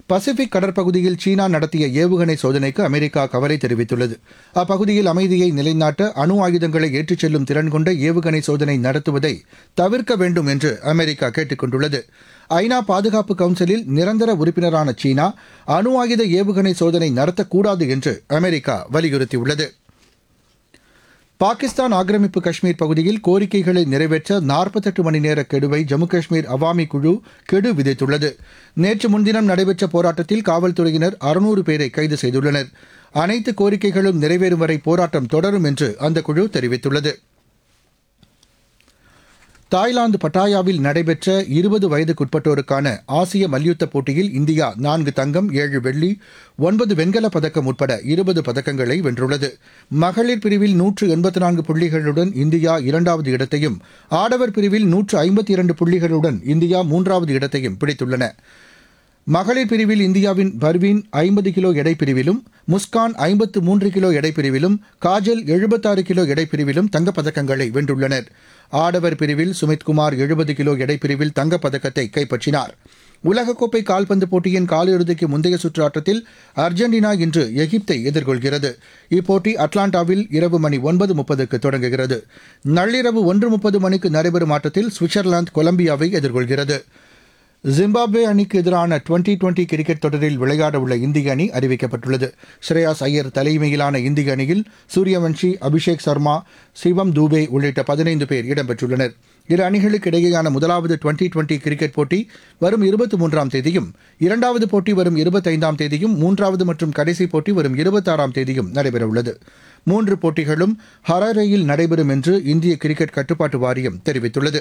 Pacific கடற்பகுதியில் சீனா நடத்திய ஏவுகணை சோதனைக்கு அமெரிக்கா கவலை தெரிவித்துள்ளது அப்பகுதியில் அமைதியை நிலைநாட்ட அணு ஆயுதங்களை ஏற்றிச் செல்லும் திறன் கொண்ட ஏவுகணை சோதனை நடத்துவதை தவிர்க்க வேண்டும் என்று அமெரிக்கா கேட்டுக் கொண்டுள்ளது ஐநா பாதுகாப்பு கவுன்சிலில் நிரந்தர உறுப்பினரான சீனா அணு ஆயுத ஏவுகணை சோதனை நடத்தக்கூடாது என்று அமெரிக்கா வலியுறுத்தியுள்ளது பாகிஸ்தான் ஆக்கிரமிப்பு காஷ்மீர் பகுதியில் கோரிக்கைகளை நிறைவேற்ற நாற்பத்தெட்டு மணி நேர கெடுவை ஜம்மு காஷ்மீர் அவாமி குழு கெடு விதித்துள்ளது நேற்று முன்தினம் நடைபெற்ற போராட்டத்தில் காவல்துறையினர் அறுநூறு பேரை கைது செய்துள்ளனர் அனைத்து கோரிக்கைகளும் நிறைவேறும் வரை போராட்டம் தொடரும் என்று அந்த குழு தெரிவித்துள்ளது தாய்லாந்து பட்டாயாவில் நடைபெற்ற இருபது வயதுக்குட்பட்டோருக்கான ஆசிய மல்யுத்த போட்டியில் இந்தியா நான்கு தங்கம் ஏழு வெள்ளி ஒன்பது வெண்கலப் பதக்கம் உட்பட இருபது பதக்கங்களை வென்றுள்ளது மகளிர் பிரிவில் நூற்று எண்பத்தி நான்கு புள்ளிகளுடன் இந்தியா இரண்டாவது இடத்தையும் ஆடவர் பிரிவில் நூற்று ஐம்பத்தி இரண்டு புள்ளிகளுடன் இந்தியா மூன்றாவது இடத்தையும் பிடித்துள்ளன மகளிர் பிரிவில் இந்தியாவின் பர்வீன் ஐம்பது கிலோ எடை பிரிவிலும் முஸ்கான் ஐம்பத்து மூன்று கிலோ எடை பிரிவிலும் காஜல் எழுபத்தாறு கிலோ எடை பிரிவிலும் தங்கப்பதக்கங்களை வென்றுள்ளனர் ஆடவர் பிரிவில் சுமித்குமார் எழுபது கிலோ எடை பிரிவில் தங்கப்பதக்கத்தை கைப்பற்றினார் உலகக்கோப்பை கால்பந்து போட்டியின் காலிறுதிக்கு முந்தைய சுற்று ஆட்டத்தில் அர்ஜென்டினா இன்று எகிப்தை எதிர்கொள்கிறது இப்போட்டி அட்லாண்டாவில் இரவு மணி ஒன்பது முப்பதுக்கு தொடங்குகிறது நள்ளிரவு ஒன்று முப்பது மணிக்கு நடைபெறும் ஆட்டத்தில் சுவிட்சர்லாந்து கொலம்பியாவை எதிர்கொள்கிறது ஜிம்பாப்வே அணிக்கு எதிரான டுவெண்டி டுவெண்டி கிரிக்கெட் தொடரில் விளையாட உள்ள இந்திய அணி அறிவிக்கப்பட்டுள்ளது ஸ்ரேயாஸ் ஐயர் தலைமையிலான இந்திய அணியில் சூரியவன்ஷி அபிஷேக் சர்மா சிவம் தூபே உள்ளிட்ட பதினைந்து பேர் இடம்பெற்றுள்ளனர் இரு அணிகளுக்கு இடையேயான முதலாவது டுவெண்டி டுவெண்டி கிரிக்கெட் போட்டி வரும் இருபத்தி மூன்றாம் தேதியும் இரண்டாவது போட்டி வரும் இருபத்தைந்தாம் தேதியும் மூன்றாவது மற்றும் கடைசி போட்டி வரும் இருபத்தாறாம் தேதியும் நடைபெறவுள்ளது மூன்று போட்டிகளும் ஹராரேயில் நடைபெறும் என்று இந்திய கிரிக்கெட் கட்டுப்பாட்டு வாரியம் தெரிவித்துள்ளது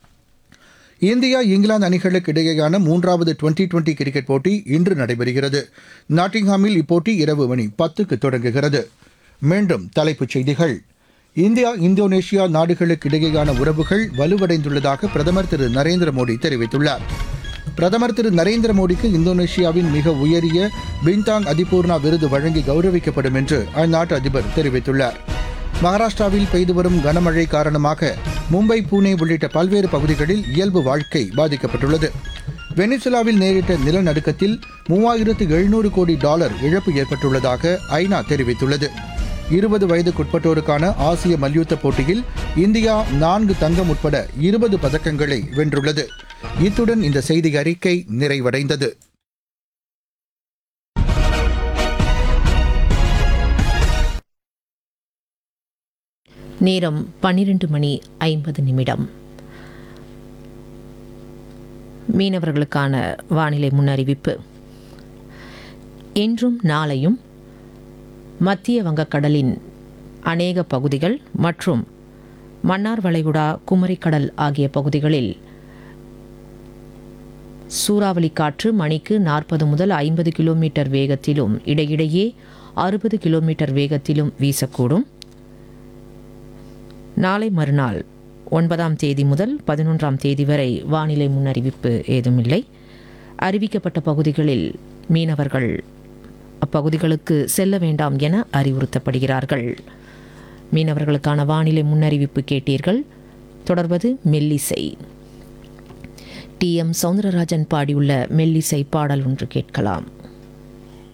இந்தியா இங்கிலாந்து அணிகளுக்கு இடையேயான மூன்றாவது டுவெண்டி டுவெண்டி கிரிக்கெட் போட்டி இன்று நடைபெறுகிறது நாட்டிங்ஹாமில் இப்போட்டி இரவு மணி பத்துக்கு தொடங்குகிறது மீண்டும் தலைப்புச் செய்திகள் இந்தியா இந்தோனேஷியா நாடுகளுக்கு இடையேயான உறவுகள் வலுவடைந்துள்ளதாக பிரதமர் திரு நரேந்திர மோடி தெரிவித்துள்ளார் பிரதமர் திரு நரேந்திர மோடிக்கு இந்தோனேஷியாவின் மிக உயரிய பின்தாங் அதிபூர்ணா விருது வழங்கி கௌரவிக்கப்படும் என்று அந்நாட்டு அதிபர் தெரிவித்துள்ளார் மகாராஷ்டிராவில் பெய்து வரும் கனமழை காரணமாக மும்பை பூனே உள்ளிட்ட பல்வேறு பகுதிகளில் இயல்பு வாழ்க்கை பாதிக்கப்பட்டுள்ளது வெனிசுலாவில் நேரிட்ட நிலநடுக்கத்தில் மூவாயிரத்து எழுநூறு கோடி டாலர் இழப்பு ஏற்பட்டுள்ளதாக ஐநா தெரிவித்துள்ளது இருபது வயதுக்குட்பட்டோருக்கான ஆசிய மல்யுத்த போட்டியில் இந்தியா நான்கு தங்கம் உட்பட இருபது பதக்கங்களை வென்றுள்ளது இத்துடன் இந்த செய்தி அறிக்கை நிறைவடைந்தது நேரம் பன்னிரண்டு மணி ஐம்பது நிமிடம் மீனவர்களுக்கான வானிலை முன்னறிவிப்பு இன்றும் நாளையும் மத்திய வங்கக்கடலின் அநேக பகுதிகள் மற்றும் மன்னார் வளைகுடா குமரிக்கடல் ஆகிய பகுதிகளில் சூறாவளி காற்று மணிக்கு நாற்பது முதல் ஐம்பது கிலோமீட்டர் வேகத்திலும் இடையிடையே அறுபது கிலோமீட்டர் வேகத்திலும் வீசக்கூடும் நாளை மறுநாள் ஒன்பதாம் தேதி முதல் பதினொன்றாம் தேதி வரை வானிலை முன்னறிவிப்பு ஏதுமில்லை அறிவிக்கப்பட்ட பகுதிகளில் மீனவர்கள் அப்பகுதிகளுக்கு செல்ல வேண்டாம் என அறிவுறுத்தப்படுகிறார்கள் மீனவர்களுக்கான வானிலை முன்னறிவிப்பு கேட்டீர்கள் தொடர்வது மெல்லிசை டி எம் சவுந்தரராஜன் பாடியுள்ள மெல்லிசை பாடல் ஒன்று கேட்கலாம்